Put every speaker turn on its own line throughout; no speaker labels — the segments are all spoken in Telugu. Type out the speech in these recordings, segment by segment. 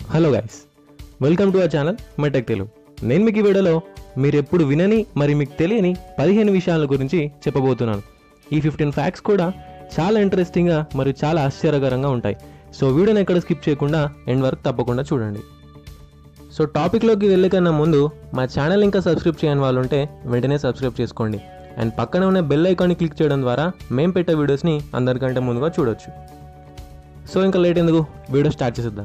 hello guys welcome to our channel మెటెక్ తెలుగు నేను మీకు ఈ వీడియోలో మీరు ఎప్పుడు వినని మరి మీకు తెలియని పదిహేను విషయాల గురించి చెప్పబోతున్నాను ఈ ఫిఫ్టీన్ ఫ్యాక్ట్స్ కూడా చాలా ఇంట్రెస్టింగ్గా మరియు చాలా ఆశ్చర్యకరంగా ఉంటాయి సో వీడియోని ఎక్కడ స్కిప్ చేయకుండా ఎండ్ వరకు తప్పకుండా చూడండి సో టాపిక్లోకి వెళ్ళే కన్నా ముందు మా ఛానల్ ఇంకా సబ్స్క్రైబ్ చేయని వాళ్ళు ఉంటే వెంటనే సబ్స్క్రైబ్ చేసుకోండి అండ్ పక్కన ఉన్న బెల్ ఐకాన్ని క్లిక్ చేయడం ద్వారా మేము పెట్టే వీడియోస్ని అందరికంటే ముందుగా చూడొచ్చు సో ఇంకా లేట్ ఎందుకు వీడియో స్టార్ట్ చేసేద్దాం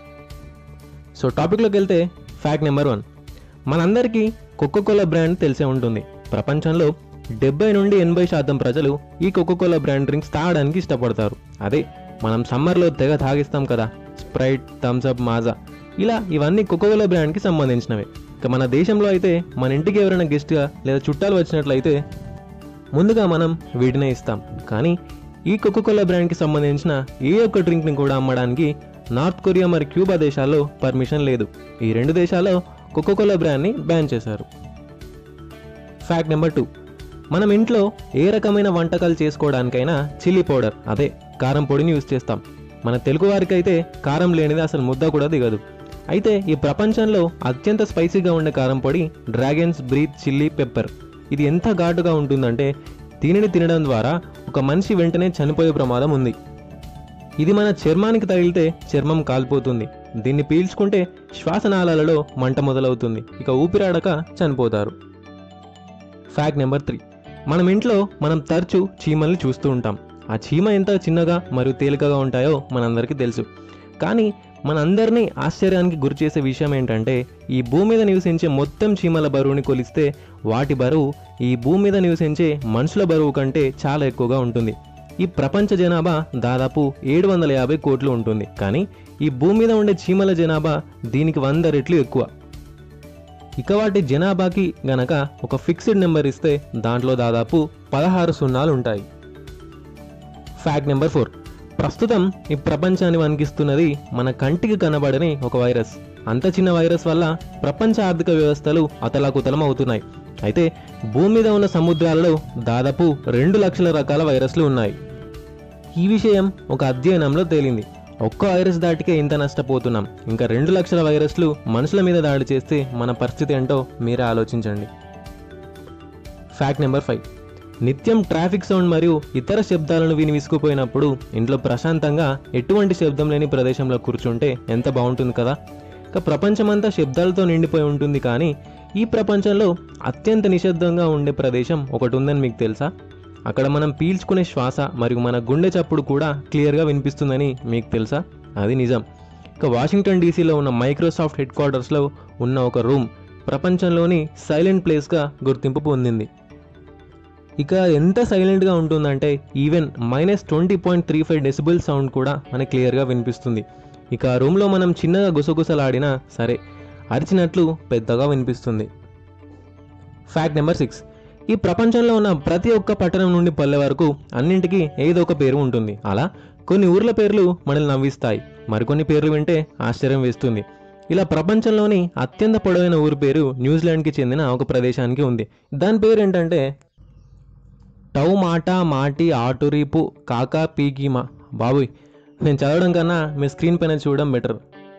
సో టాపిక్లోకి వెళ్తే ఫ్యాక్ట్ నెంబర్ వన్ మనందరికీ కోకోకోలా బ్రాండ్ తెలిసే ఉంటుంది ప్రపంచంలో డెబ్బై నుండి ఎనభై శాతం ప్రజలు ఈ కోకోకోలా బ్రాండ్ డ్రింక్స్ తాగడానికి ఇష్టపడతారు అదే మనం సమ్మర్లో తెగ తాగిస్తాం కదా స్ప్రైట్ థమ్స్అప్ మాజా ఇలా ఇవన్నీ కోకోకోలా బ్రాండ్కి సంబంధించినవే ఇక మన దేశంలో అయితే మన ఇంటికి ఎవరైనా గెస్ట్గా లేదా చుట్టాలు వచ్చినట్లయితే ముందుగా మనం వీటినే ఇస్తాం కానీ ఈ కోకోకోలా బ్రాండ్కి సంబంధించిన ఏ ఒక్క డ్రింక్ని కూడా అమ్మడానికి నార్త్ కొరియా మరియు క్యూబా దేశాల్లో పర్మిషన్ లేదు ఈ రెండు దేశాల్లో కోకోకోలా బ్రాండ్ని బ్యాన్ చేశారు ఫ్యాక్ట్ నెంబర్ టూ మనం ఇంట్లో ఏ రకమైన వంటకాలు చేసుకోవడానికైనా చిల్లీ పౌడర్ అదే కారం పొడిని యూజ్ చేస్తాం మన తెలుగు వారికైతే కారం లేనిది అసలు ముద్ద కూడా దిగదు అయితే ఈ ప్రపంచంలో అత్యంత స్పైసీగా ఉండే కారం పొడి డ్రాగన్స్ బ్రీత్ చిల్లీ పెప్పర్ ఇది ఎంత ఘాటుగా ఉంటుందంటే దీనిని తినడం ద్వారా ఒక మనిషి వెంటనే చనిపోయే ప్రమాదం ఉంది ఇది మన చర్మానికి తగిలితే చర్మం కాలిపోతుంది దీన్ని పీల్చుకుంటే శ్వాసనాళాలలో మంట మొదలవుతుంది ఇక ఊపిరాడక చనిపోతారు ఫ్యాక్ట్ నెంబర్ త్రీ మనం ఇంట్లో మనం తరచూ చీమల్ని చూస్తూ ఉంటాం ఆ చీమ ఎంత చిన్నగా మరియు తేలికగా ఉంటాయో మనందరికీ తెలుసు కానీ మనందరినీ ఆశ్చర్యానికి గురి చేసే విషయం ఏంటంటే ఈ భూమి మీద నివసించే మొత్తం చీమల బరువుని కొలిస్తే వాటి బరువు ఈ భూమి మీద నివసించే మనుషుల బరువు కంటే చాలా ఎక్కువగా ఉంటుంది ఈ ప్రపంచ జనాభా దాదాపు ఏడు వందల యాభై కోట్లు ఉంటుంది కానీ ఈ భూమి మీద ఉండే చీమల జనాభా దీనికి వంద రెట్లు ఎక్కువ ఇక వాటి జనాభాకి గనక ఒక ఫిక్స్డ్ నెంబర్ ఇస్తే దాంట్లో దాదాపు పదహారు సున్నాలు ఉంటాయి ఫ్యాక్ట్ నెంబర్ ఫోర్ ప్రస్తుతం ఈ ప్రపంచాన్ని వణికిస్తున్నది మన కంటికి కనబడని ఒక వైరస్ అంత చిన్న వైరస్ వల్ల ప్రపంచ ఆర్థిక వ్యవస్థలు అతలాకుతలం అవుతున్నాయి అయితే భూమి మీద ఉన్న సముద్రాలలో దాదాపు రెండు లక్షల రకాల వైరస్లు ఉన్నాయి ఈ విషయం ఒక అధ్యయనంలో తేలింది ఒక్క వైరస్ దాటికే ఇంత నష్టపోతున్నాం ఇంకా రెండు లక్షల వైరస్లు మనుషుల మీద దాడి చేస్తే మన పరిస్థితి ఏంటో మీరే ఆలోచించండి ఫ్యాక్ట్ నెంబర్ ఫైవ్ నిత్యం ట్రాఫిక్ సౌండ్ మరియు ఇతర శబ్దాలను విని విసుకుపోయినప్పుడు ఇంట్లో ప్రశాంతంగా ఎటువంటి శబ్దం లేని ప్రదేశంలో కూర్చుంటే ఎంత బాగుంటుంది కదా ఇక ప్రపంచమంతా శబ్దాలతో నిండిపోయి ఉంటుంది కానీ ఈ ప్రపంచంలో అత్యంత నిశ్శబ్దంగా ఉండే ప్రదేశం ఒకటి ఉందని మీకు తెలుసా అక్కడ మనం పీల్చుకునే శ్వాస మరియు మన గుండె చప్పుడు కూడా క్లియర్గా వినిపిస్తుందని మీకు తెలుసా అది నిజం ఇక వాషింగ్టన్ డీసీలో ఉన్న మైక్రోసాఫ్ట్ హెడ్ క్వార్టర్స్లో ఉన్న ఒక రూమ్ ప్రపంచంలోని సైలెంట్ ప్లేస్గా గుర్తింపు పొందింది ఇక ఎంత సైలెంట్గా ఉంటుందంటే even minus twenty point three five decibel sound కూడా మనకి క్లియర్గా వినిపిస్తుంది ఇక ఆ రూమ్లో మనం చిన్నగా గుసగుసలాడినా సరే అరిచినట్లు పెద్దగా వినిపిస్తుంది ఫ్యాక్ట్ నెంబర్ సిక్స్ ఈ ప్రపంచంలో ఉన్న ప్రతి ఒక్క పట్టణం నుండి పల్లె వరకు అన్నింటికీ ఏదో ఒక పేరు ఉంటుంది అలా కొన్ని ఊర్ల పేర్లు మనల్ని నవ్విస్తాయి మరికొన్ని పేర్లు వింటే ఆశ్చర్యం వేస్తుంది ఇలా ప్రపంచంలోని అత్యంత పొడవైన ఊరి పేరు న్యూజిలాండ్కి చెందిన ఒక ప్రదేశానికి ఉంది దాని పేరు ఏంటంటే టౌ మాట మాటి ఆటురీపు కాకా పీకీమా బాబోయ్ నేను చదవడం కన్నా మీ స్క్రీన్ పైన చూడడం బెటర్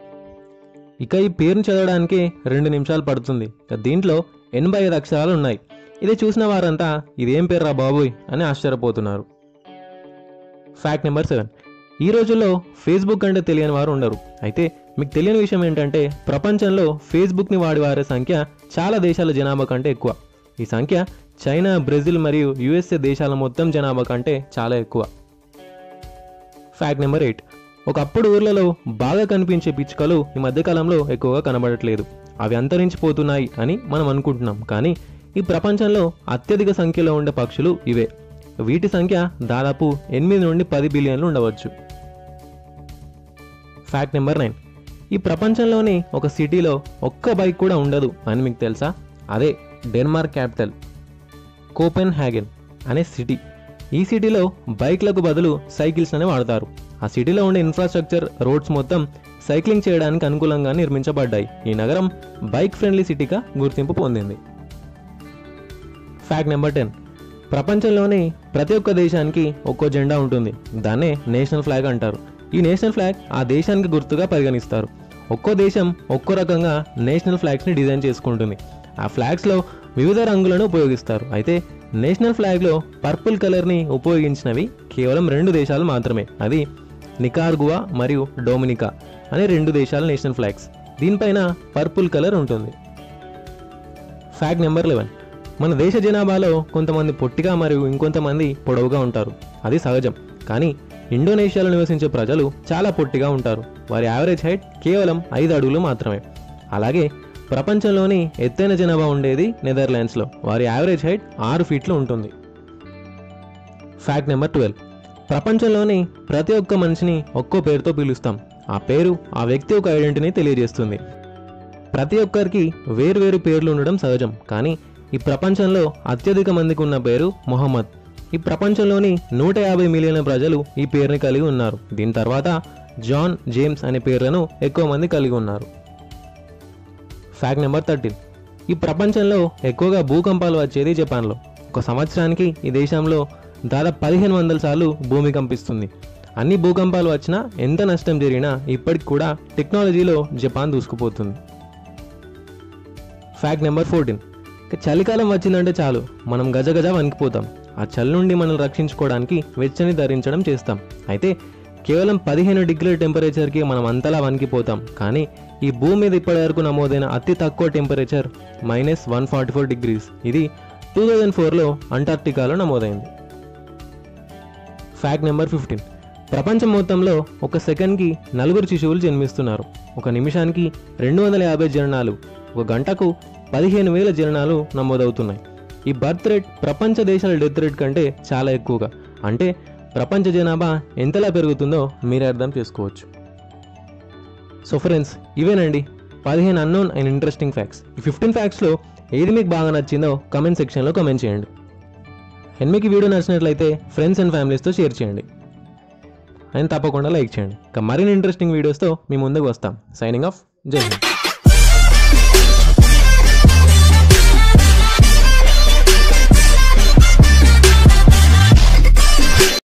ఇక ఈ పేరుని చదవడానికి రెండు నిమిషాలు పడుతుంది ఇక దీంట్లో ఎనభై ఐదు అక్షరాలు ఉన్నాయి ఇది చూసిన వారంతా ఇదేం పేర్రా బాబోయ్ అని ఆశ్చర్యపోతున్నారు ఫ్యాక్ట్ నెంబర్ సెవెన్ ఈ రోజుల్లో ఫేస్బుక్ అంటే తెలియని వారు ఉండరు అయితే మీకు తెలియని విషయం ఏంటంటే ప్రపంచంలో ఫేస్బుక్ని వాడి వారి సంఖ్య చాలా దేశాల జనాభా కంటే ఎక్కువ ఈ సంఖ్య చైనా బ్రెజిల్ మరియు యుఎస్ఏ దేశాల మొత్తం జనాభా కంటే చాలా ఎక్కువ ఫ్యాక్ట్ నెంబర్ ఎయిట్ ఒకప్పుడు ఊర్లలో బాగా కనిపించే పిచ్చుకలు ఈ మధ్యకాలంలో ఎక్కువగా కనబడట్లేదు అవి అంతరించిపోతున్నాయి అని మనం అనుకుంటున్నాం కానీ ఈ ప్రపంచంలో అత్యధిక సంఖ్యలో ఉండే పక్షులు ఇవే వీటి సంఖ్య దాదాపు ఎనిమిది నుండి పది బిలియన్లు ఉండవచ్చు ఫ్యాక్ట్ నెంబర్ నైన్ ఈ ప్రపంచంలోని ఒక సిటీలో ఒక్క బైక్ కూడా ఉండదు అని మీకు తెలుసా అదే డెన్మార్క్ క్యాపిటల్ కోపెన్ హ్యాగెన్ అనే సిటీ ఈ సిటీలో బైక్లకు బదులు సైకిల్స్ అనే వాడతారు ఆ సిటీలో ఉండే ఇన్ఫ్రాస్ట్రక్చర్ రోడ్స్ మొత్తం సైక్లింగ్ చేయడానికి అనుకూలంగా నిర్మించబడ్డాయి ఈ నగరం బైక్ ఫ్రెండ్లీ సిటీగా గుర్తింపు పొందింది ఫ్యాక్ట్ నెంబర్ టెన్ ప్రపంచంలోని ప్రతి ఒక్క దేశానికి ఒక్కో జెండా ఉంటుంది దాన్నే నేషనల్ ఫ్లాగ్ అంటారు ఈ నేషనల్ ఫ్లాగ్ ఆ దేశానికి గుర్తుగా పరిగణిస్తారు ఒక్కో దేశం ఒక్కో రకంగా నేషనల్ ఫ్లాగ్స్ని డిజైన్ చేసుకుంటుంది ఆ ఫ్లాగ్స్లో వివిధ రంగులను ఉపయోగిస్తారు అయితే నేషనల్ ఫ్లాగ్లో పర్పుల్ కలర్ని ఉపయోగించినవి కేవలం రెండు దేశాలు మాత్రమే అది నికార్గువా మరియు డొమినికా అనే రెండు దేశాల నేషనల్ ఫ్లాగ్స్ దీనిపైన పర్పుల్ కలర్ ఉంటుంది ఫ్యాక్ట్ నెంబర్ లెవెన్ మన దేశ జనాభాలో కొంతమంది పొట్టిగా మరియు ఇంకొంతమంది పొడవుగా ఉంటారు అది సహజం కానీ ఇండోనేషియాలో నివసించే ప్రజలు చాలా పొట్టిగా ఉంటారు వారి యావరేజ్ హైట్ కేవలం ఐదు అడుగులు మాత్రమే అలాగే ప్రపంచంలోని ఎత్తైన జనాభా ఉండేది నెదర్లాండ్స్లో వారి యావరేజ్ హైట్ ఆరు ఫీట్లు ఉంటుంది ఫ్యాక్ట్ నెంబర్ ట్వెల్వ్ ప్రపంచంలోని ప్రతి ఒక్క మనిషిని ఒక్కో పేరుతో పిలుస్తాం ఆ పేరు ఆ వ్యక్తి యొక్క ఐడెంటిటీని తెలియజేస్తుంది ప్రతి ఒక్కరికి వేరువేరు పేర్లు ఉండడం సహజం కానీ ఈ ప్రపంచంలో అత్యధిక మందికి ఉన్న పేరు మొహమ్మద్ ఈ ప్రపంచంలోని నూట యాభై మిలియన్ల ప్రజలు ఈ పేరుని కలిగి ఉన్నారు దీని తర్వాత జాన్ జేమ్స్ అనే పేర్లను ఎక్కువ మంది కలిగి ఉన్నారు ఫ్యాక్ట్ నెంబర్ థర్టీన్ ఈ ప్రపంచంలో ఎక్కువగా భూకంపాలు వచ్చేది జపాన్లో ఒక సంవత్సరానికి ఈ దేశంలో దాదాపు పదిహేను వందల సార్లు భూమి కంపిస్తుంది అన్ని భూకంపాలు వచ్చినా ఎంత నష్టం జరిగినా ఇప్పటికి కూడా టెక్నాలజీలో జపాన్ దూసుకుపోతుంది ఫ్యాక్ట్ నెంబర్ ఫోర్టీన్ చలికాలం వచ్చిందంటే చాలు మనం గజ గజ వణికిపోతాం ఆ చలి నుండి మనల్ని రక్షించుకోవడానికి వెచ్చని ధరించడం చేస్తాం అయితే కేవలం పదిహేను డిగ్రీల టెంపరేచర్కి మనం అంతలా వణికిపోతాం కానీ ఈ భూమి మీద ఇప్పటివరకు నమోదైన అతి తక్కువ temperature minus one forty four degrees ఇది టూ థౌజండ్ ఫోర్లో అంటార్క్టికాలో నమోదైంది ఫ్యాక్ట్ నెంబర్ ఫిఫ్టీన్ ప్రపంచం మొత్తంలో ఒక సెకండ్కి నలుగురు శిశువులు జన్మిస్తున్నారు ఒక నిమిషానికి రెండు వందల యాభై జననాలు ఒక గంటకు పదిహేను వేల జననాలు నమోదవుతున్నాయి ఈ బర్త్ రేట్ ప్రపంచ దేశాల డెత్ రేట్ కంటే చాలా ఎక్కువగా అంటే ప్రపంచ జనాభా ఎంతలా పెరుగుతుందో మీరే అర్థం చేసుకోవచ్చు సో ఫ్రెండ్స్ ఇవేనండి పదిహేను అన్నోన్ అండ్ ఇంట్రెస్టింగ్ ఫ్యాక్ట్స్ ఈ ఫిఫ్టీన్ ఫ్యాక్ట్స్లో ఏది మీకు బాగా నచ్చిందో కమెంట్ సెక్షన్లో కమెంట్ చేయండి అండ్ మీకు ఈ వీడియో నచ్చినట్లయితే ఫ్రెండ్స్ అండ్ ఫ్యామిలీస్తో షేర్ చేయండి అండ్ తప్పకుండా లైక్ చేయండి ఇంకా మరిన్ని ఇంట్రెస్టింగ్ వీడియోస్తో మీ ముందుకు వస్తాం సైనింగ్ ఆఫ్ జై హింద్